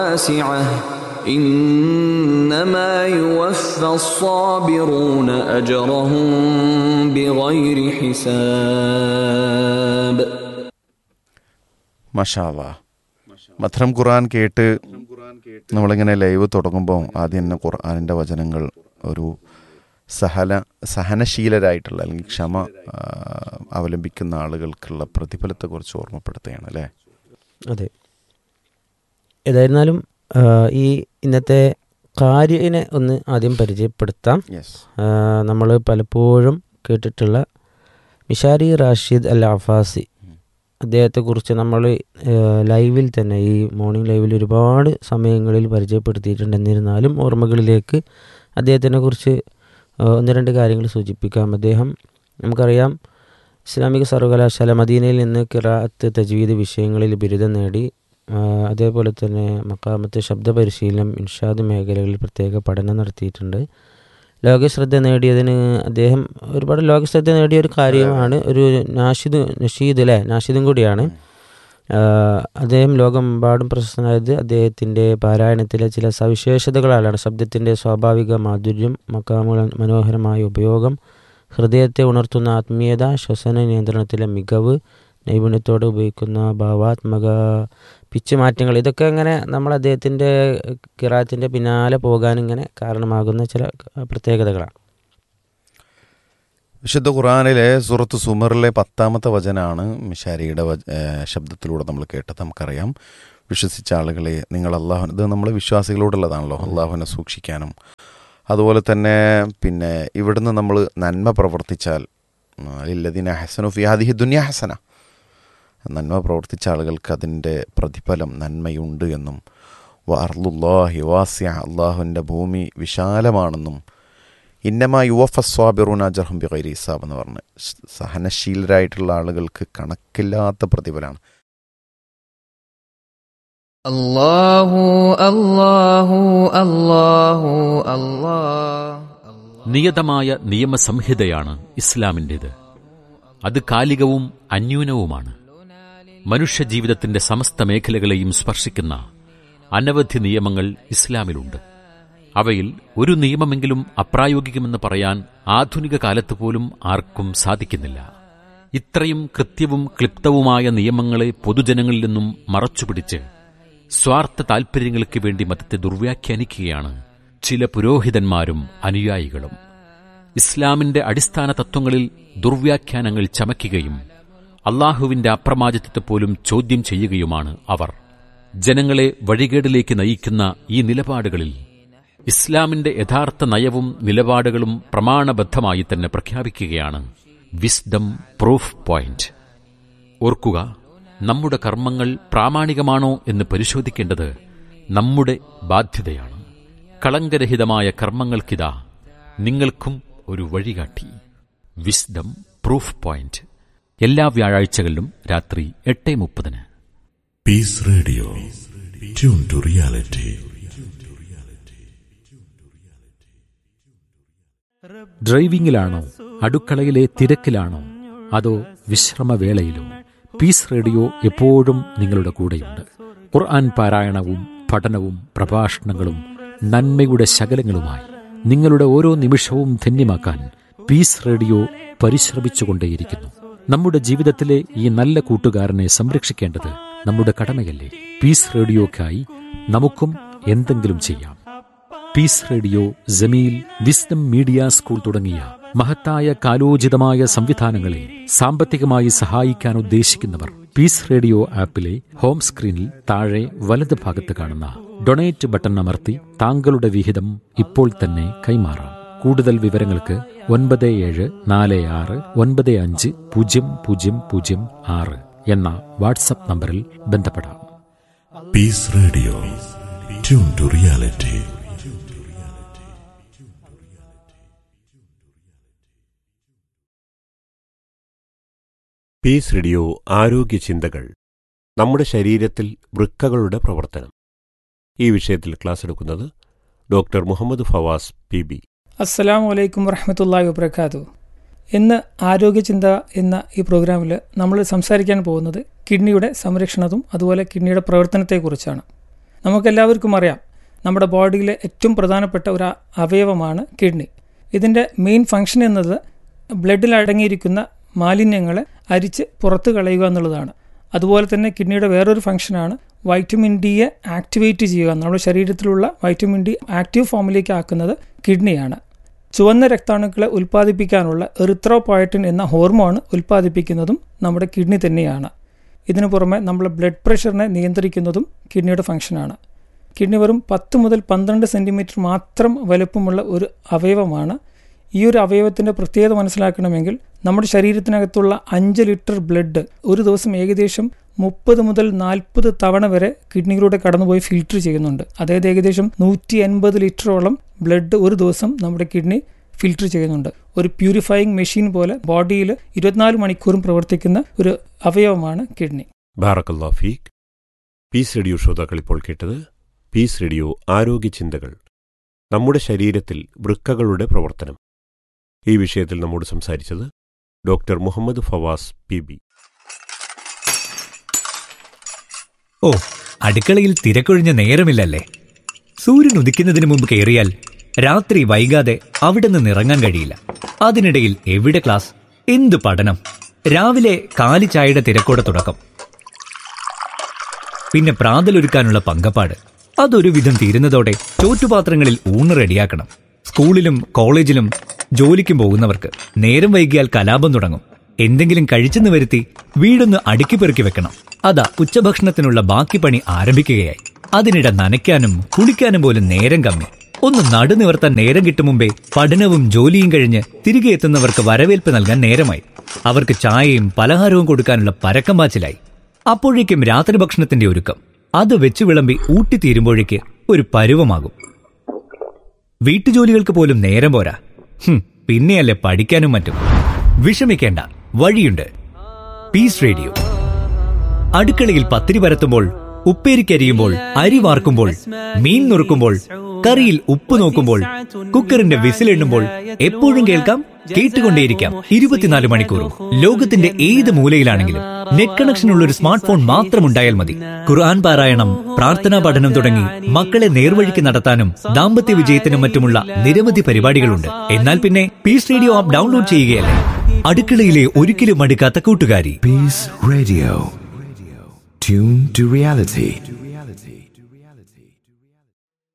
واسعة إنما يوفى الصابرون أجرهم بغير حساب മഷാവ മധുരം ഖുർആൻ കേട്ട് നമ്മളിങ്ങനെ ലൈവ് തുടങ്ങുമ്പോൾ ആദ്യം തന്നെ ഖുർആാനിൻ്റെ വചനങ്ങൾ ഒരു സഹന സഹനശീലരായിട്ടുള്ള അല്ലെങ്കിൽ ക്ഷമ ആ, അവലംബിക്കുന്ന ആളുകൾക്കുള്ള പ്രതിഫലത്തെക്കുറിച്ച് ഓർമ്മപ്പെടുത്തുകയാണ് അല്ലേ അതെ ഏതായിരുന്നാലും ആ, ഈ ഇന്നത്തെ കാര്യനെ ഒന്ന് ആദ്യം പരിചയപ്പെടുത്താം യെസ് നമ്മൾ പലപ്പോഴും കേട്ടിട്ടുള്ള മിഷാരി റാഷിദ് അൽ അഫാസി അദ്ദേഹത്തെക്കുറിച്ച് നമ്മൾ ലൈവിൽ തന്നെ ഈ മോർണിംഗ് ലൈവിൽ ഒരുപാട് സമയങ്ങളിൽ പരിചയപ്പെടുത്തിയിട്ടുണ്ട് എന്നിരുന്നാലും ഓർമ്മകളിലേക്ക് അദ്ദേഹത്തിനെ കുറിച്ച് ആ, ഒന്ന് രണ്ട് കാര്യങ്ങൾ സൂചിപ്പിക്കാം അദ്ദേഹം നമുക്കറിയാം ഇസ്ലാമിക സർവകലാശാല മദീനയിൽ നിന്ന് കിറാത്ത് തജ്വീദ് വിഷയങ്ങളിൽ ബിരുദം നേടി ആ, അതേപോലെ തന്നെ മക്കാമത്ത് ശബ്ദ പരിശീലനം ഇൻഷാദ് മേഖലകളിൽ പ്രത്യേക പഠനം നടത്തിയിട്ടുണ്ട് ലോകശ്രദ്ധ നേടിയതിന് അദ്ദേഹം ഒരുപാട് ലോകശ്രദ്ധ നേടിയ ഒരു കാര്യമാണ് ഒരു നാഷിദ് നഷീദ് അല്ലേ നാഷിദും കൂടിയാണ് ആ, അദ്ദേഹം ലോകമെമ്പാടും പ്രശസ്തനായത് അദ്ദേഹത്തിൻ്റെ പാരായണത്തിലെ ചില സവിശേഷതകളാലാണ് ശബ്ദത്തിൻ്റെ സ്വാഭാവിക മാധുര്യം മക്കാമുകൾ മനോഹരമായ ഉപയോഗം ഹൃദയത്തെ ഉണർത്തുന്ന ആത്മീയത ശ്വസന നിയന്ത്രണത്തിലെ മികവ് നൈപുണ്യത്തോടെ ഉപയോഗിക്കുന്ന ഭാവാത്മക പിച്ച് മാറ്റങ്ങൾ ഇതൊക്കെ അങ്ങനെ നമ്മൾ അദ്ദേഹത്തിൻ്റെ കിറാത്തിൻ്റെ പിന്നാലെ പോകാൻ ഇങ്ങനെ കാരണമാകുന്ന ചില പ്രത്യേകതകളാണ് വിശുദ്ധ ഖുർആാനിലെ സൂറത്ത് സുമറിലെ പത്താമത്തെ വചനാണ് മിഷാരിയുടെ വച- ഏ, ശബ്ദത്തിലൂടെ നമ്മൾ കേട്ടത് നമുക്കറിയാം വിശ്വസിച്ച ആളുകളെ നിങ്ങൾ അള്ളാഹു ഇത് നമ്മൾ വിശ്വാസികളോടുള്ളതാണല്ലോ അള്ളാഹുവിനെ സൂക്ഷിക്കാനും അതുപോലെ തന്നെ പിന്നെ ഇവിടുന്ന് നമ്മൾ നന്മ പ്രവർത്തിച്ചാൽ ഇല്ലദിന ഹസനു ഫി ഹാദിഹി ദുനിയ ഹസന നന്മ പ്രവർത്തിച്ച ആളുകൾക്ക് അതിൻ്റെ പ്രതിഫലം നന്മയുണ്ട് എന്നും വ അർലുല്ലാഹി വാസ്യ അള്ളാഹുവിൻ്റെ ഭൂമി വിശാലമാണെന്നും ഇന്നമ യുവഫ സ്വാബിറുന ജർഹം ബി ഗൈരി ഹിസാബ് എന്ന് പറഞ്ഞ് സ് സഹനശീലരായിട്ടുള്ള ആളുകൾക്ക് കണക്കില്ലാത്ത പ്രതിഫലമാണ് الله الله الله الله നിയതമായ നിയമസംഹിതയാണ് ഇസ്ലാമിൻ്റേത് അത് കാലികവും അന്യൂനവുമാണ് മനുഷ്യജീവിതത്തിന്റെ സമസ്ത മേഖലകളെയും സ്പർശിക്കുന്ന അനവധി നിയമങ്ങൾ ഇസ്ലാമിലുണ്ട് അവയിൽ ഒരു നിയമമെങ്കിലും അപ്രായോഗികമെന്ന് പറയാൻ ആധുനിക കാലത്ത് പോലും ആർക്കും സാധിക്കുന്നില്ല ഇത്രയും കൃത്യവും ക്ലിപ്തവുമായ നിയമങ്ങളെ പൊതുജനങ്ങളിൽ നിന്നും മറച്ചുപിടിച്ച് സ്വാർത്ഥ താൽപര്യങ്ങൾക്ക് വേണ്ടി മതത്തെ ദുർവ്യാഖ്യാനിക്കുകയാണ് ചില പുരോഹിതന്മാരും അനുയായികളും ഇസ്ലാമിന്റെ അടിസ്ഥാന തത്വങ്ങളിൽ ദുർവ്യാഖ്യാനങ്ങൾ ചമയ്ക്കുകയും അള്ളാഹുവിന്റെ അപ്രമാദിത്വത്തെ പോലും ചോദ്യം ചെയ്യുകയുമാണ് അവർ ജനങ്ങളെ വഴികേടിലേക്ക് നയിക്കുന്ന ഈ നിലപാടുകളിൽ ഇസ്ലാമിന്റെ യഥാർത്ഥ നയവും നിലപാടുകളും പ്രമാണബദ്ധമായി തന്നെ പ്രഖ്യാപിക്കുകയാണ് വിസ്ഡം പ്രൂഫ് പോയിന്റ് ഓർക്കുക നമ്മുടെ കർമ്മങ്ങൾ പ്രാമാണികമാണോ എന്ന് പരിശോധിക്കേണ്ടത് നമ്മുടെ ബാധ്യതയാണ് കളങ്കരഹിതമായ കർമ്മങ്ങൾക്കിതാ നിങ്ങൾക്കും ഒരു വഴികാട്ടി വിസ്ഡം പ്രൂഫ് പോയിന്റ് എല്ലാ വ്യാഴാഴ്ചകളിലും രാത്രി എട്ട് മുപ്പതിന് Peace Radio. Tune to reality. ഡ്രൈവിംഗിലാണോ അടുക്കളയിലെ തിരക്കിലാണോ അതോ വിശ്രമവേളയിലോ പീസ് റേഡിയോ എപ്പോഴും നിങ്ങളുടെ കൂടെയുണ്ട് ഖുർആൻ പാരായണവും പഠനവും പ്രഭാഷണങ്ങളും നന്മയുടെ ശകലങ്ങളുമായി നിങ്ങളുടെ ഓരോ നിമിഷവും ധന്യമാക്കാൻ പീസ് റേഡിയോ പരിശ്രമിച്ചുകൊണ്ടേയിരിക്കുന്നു നമ്മുടെ ജീവിതത്തിലെ ഈ നല്ല കൂട്ടുകാരനെ സംരക്ഷിക്കേണ്ടത് നമ്മുടെ കടമയല്ലേ പീസ് റേഡിയോക്കായി നമുക്കും എന്തെങ്കിലും ചെയ്യാം peace radio Jameel wisdom media school തുടങ്ങിയ മഹത്തായ കാലോചിതമായ സംവിധാനങ്ങളെ സാമ്പത്തികമായി സഹായിക്കാൻ ഉദ്ദേശിക്കുന്നവർ പീസ് റേഡിയോ ആപ്പിലെ ഹോം സ്ക്രീനിൽ താഴെ വലത് ഭാഗത്ത് കാണുന്ന ഡൊണേറ്റ് ബട്ടൺ അമർത്തി താങ്കളുടെ വിഹിതം ഇപ്പോൾ തന്നെ കൈമാറാം കൂടുതൽ വിവരങ്ങൾക്ക് ഒൻപത് ഏഴ് നാല് ആറ് ഒൻപത് അഞ്ച് പൂജ്യം പൂജ്യം പൂജ്യം ആറ് എന്ന വാട്സപ്പ് നമ്പറിൽ ബന്ധപ്പെടാം Peace Radio. Tune to reality. Peace radio ആരോഗ്യ ചിന്തകൾ നമ്മുടെ ശരീരത്തിൽ വൃക്കകളുടെ പ്രവർത്തനം ഈ വിഷയത്തിൽ ക്ലാസ് എടുക്കുന്നത് doctor Muhammad Fawaz P B അസ്സലാമു അലൈക്കും വറഹമത്തല്ലാഹി വബർക്കാത്തു ഇന്ന് ആരോഗ്യചിന്ത എന്ന ഈ പ്രോഗ്രാമിൽ നമ്മൾ സംസാരിക്കാൻ പോകുന്നത് കിഡ്നിയുടെ സംരക്ഷണവും അതുപോലെ കിഡ്നിയുടെ പ്രവർത്തനത്തെക്കുറിച്ചാണ് നമുക്കെല്ലാവർക്കും അറിയാം നമ്മുടെ ബോഡിയിലെ ഏറ്റവും പ്രധാനപ്പെട്ട ഒരു അവയവമാണ് കിഡ്നി ഇതിൻ്റെ മെയിൻ ഫങ്ഷൻ എന്നത് ബ്ലഡിൽ അടങ്ങിയിരിക്കുന്ന മാലിന്യങ്ങളെ അരിച്ച് പുറത്ത് കളയുക എന്നുള്ളതാണ് അതുപോലെ തന്നെ കിഡ്നിയുടെ വേറൊരു ഫംഗ്ഷനാണ് വൈറ്റമിൻ ഡിയെ ആക്ടിവേറ്റ് ചെയ്യുക നമ്മുടെ ശരീരത്തിലുള്ള വൈറ്റമിൻ ഡി ആക്റ്റീവ് ഫോമിലേക്ക് ആക്കുന്നത് കിഡ്നിയാണ് ചുവന്ന രക്താണുക്കളെ ഉൽപ്പാദിപ്പിക്കാനുള്ള എറിത്രോപോയറ്റിൻ എന്ന ഹോർമോൺ ഉൽപ്പാദിപ്പിക്കുന്നതും നമ്മുടെ കിഡ്നി തന്നെയാണ് ഇതിനു പുറമെ നമ്മളെ ബ്ലഡ് പ്രഷറിനെ നിയന്ത്രിക്കുന്നതും കിഡ്നിയുടെ ഫംഗ്ഷനാണ് കിഡ്നി വെറും പത്ത് മുതൽ പന്ത്രണ്ട് സെൻറ്റിമീറ്റർ മാത്രം വലുപ്പമുള്ള ഒരു അവയവമാണ് ഈ ഒരു അവയവത്തിൻ്റെ പ്രത്യേകത മനസ്സിലാക്കണമെങ്കിൽ നമ്മുടെ ശരീരത്തിനകത്തുള്ള അഞ്ച് ലിറ്റർ ബ്ലഡ് ഒരു ദിവസം ഏകദേശം മുപ്പത് മുതൽ നാൽപ്പത് തവണ വരെ കിഡ്നിയിലൂടെ കടന്നുപോയി ഫിൽറ്റർ ചെയ്യുന്നുണ്ട് അതായത് ഏകദേശം നൂറ്റി എൺപത് ലിറ്ററോളം ബ്ലഡ് ഒരു ദിവസം നമ്മുടെ കിഡ്നി ഫിൽറ്റർ ചെയ്യുന്നുണ്ട് ഒരു പ്യൂരിഫയിങ് മെഷീൻ പോലെ ബോഡിയിൽ ഇരുപത്തിനാല് മണിക്കൂറും പ്രവർത്തിക്കുന്ന ഒരു അവയവമാണ് കിഡ്നി ബാറക്കല്ലാ ഫീഖ് പീസ് റേഡിയോ ശ്രോതാക്കൾ ഇപ്പോൾ കേട്ടത് പീസ് റേഡിയോ ആരോഗ്യ ചിന്തകൾ നമ്മുടെ ശരീരത്തിൽ വൃക്കകളുടെ പ്രവർത്തനം ഈ വിഷയത്തിൽ നമ്മോട് സംസാരിച്ചത് doctor Muhammad Fawaz P B ഓ അടുക്കളയിൽ തിരക്കൊഴിഞ്ഞ നേരമില്ലല്ലേ സൂര്യൻ ഉദിക്കുന്നതിന് മുമ്പ് കയറിയാൽ രാത്രി വൈകാതെ അവിടെ നിന്ന് ഇറങ്ങാൻ കഴിയില്ല അതിനിടയിൽ എവിടെ ക്ലാസ് എന്ത് പഠനം രാവിലെ കാലി ചായയുടെ തിരക്കോടെ തുടക്കം പിന്നെ പ്രാതലൊരുക്കാനുള്ള പങ്കപ്പാട് അതൊരു വിധം തീരുന്നതോടെ ചോറ്റുപാത്രങ്ങളിൽ ഊണ് റെഡിയാക്കണം സ്കൂളിലും കോളേജിലും ജോലിക്കും പോകുന്നവർക്ക് നേരം വൈകിയാൽ കലാപം തുടങ്ങും എന്തെങ്കിലും കഴിച്ചെന്ന് വരുത്തി വീടൊന്ന് അടുക്കി പെറുക്കി വെക്കണം അതാ ഉച്ചഭക്ഷണത്തിനുള്ള ബാക്കി പണി ആരംഭിക്കുകയായി അതിനിടെ നനയ്ക്കാനും കുളിക്കാനും പോലും നേരം കമ്മി ഒന്ന് നടുനിവർത്താൻ നേരം കിട്ടും മുമ്പേ പഠനവും ജോലിയും കഴിഞ്ഞ് തിരികെ എത്തുന്നവർക്ക് വരവേൽപ്പ് നൽകാൻ നേരമായി അവർക്ക് ചായയും പലഹാരവും കൊടുക്കാനുള്ള പരക്കം പാച്ചിലായി അപ്പോഴേക്കും രാത്രി ഭക്ഷണത്തിന്റെ ഒരുക്കം അത് വെച്ച് വിളമ്പി ഊട്ടിത്തീരുമ്പോഴേക്ക് ഒരു പരുവമാകും വീട്ടുജോലികൾക്ക് പോലും നേരം പോരാ ഹും, പിന്നെയല്ലേ പഠിക്കാനും മറ്റും വിഷമിക്കേണ്ട വഴിയുണ്ട് പീസ് റേഡിയോ അടുക്കളയിൽ പത്തിരി പരത്തുമ്പോൾ ഉപ്പേരിക്കരിയുമ്പോൾ അരി വാർക്കുമ്പോൾ മീൻ നുറുക്കുമ്പോൾ കറിയിൽ ഉപ്പ് നോക്കുമ്പോൾ കുക്കറിന്റെ വിസിലെണ്ണുമ്പോൾ എപ്പോഴും കേൾക്കാം കേട്ടുകൊണ്ടേയിരിക്കാം ഇരുപത്തിനാല് മണിക്കൂറും ലോകത്തിന്റെ ഏത് മൂലയിലാണെങ്കിലും നെറ്റ് കണക്ഷനുള്ള ഒരു സ്മാർട്ട് ഫോൺ മാത്രം ഉണ്ടായാൽ മതി ഖുർആൻ പാരായണം പ്രാർത്ഥനാ പഠനം തുടങ്ങി മക്കളെ നേർവഴിക്ക് നടത്താനും ദാമ്പത്യ വിജയത്തിനും മറ്റുമുള്ള നിരവധി പരിപാടികളുണ്ട് എന്നാൽ പിന്നെ പീസ് റേഡിയോ ആപ്പ് ഡൗൺലോഡ് ചെയ്യുകയല്ലേ അടുക്കളയിലെ ഒരിക്കലും മടുക്കാത്ത കൂട്ടുകാരി Peace Radio. Tune to reality.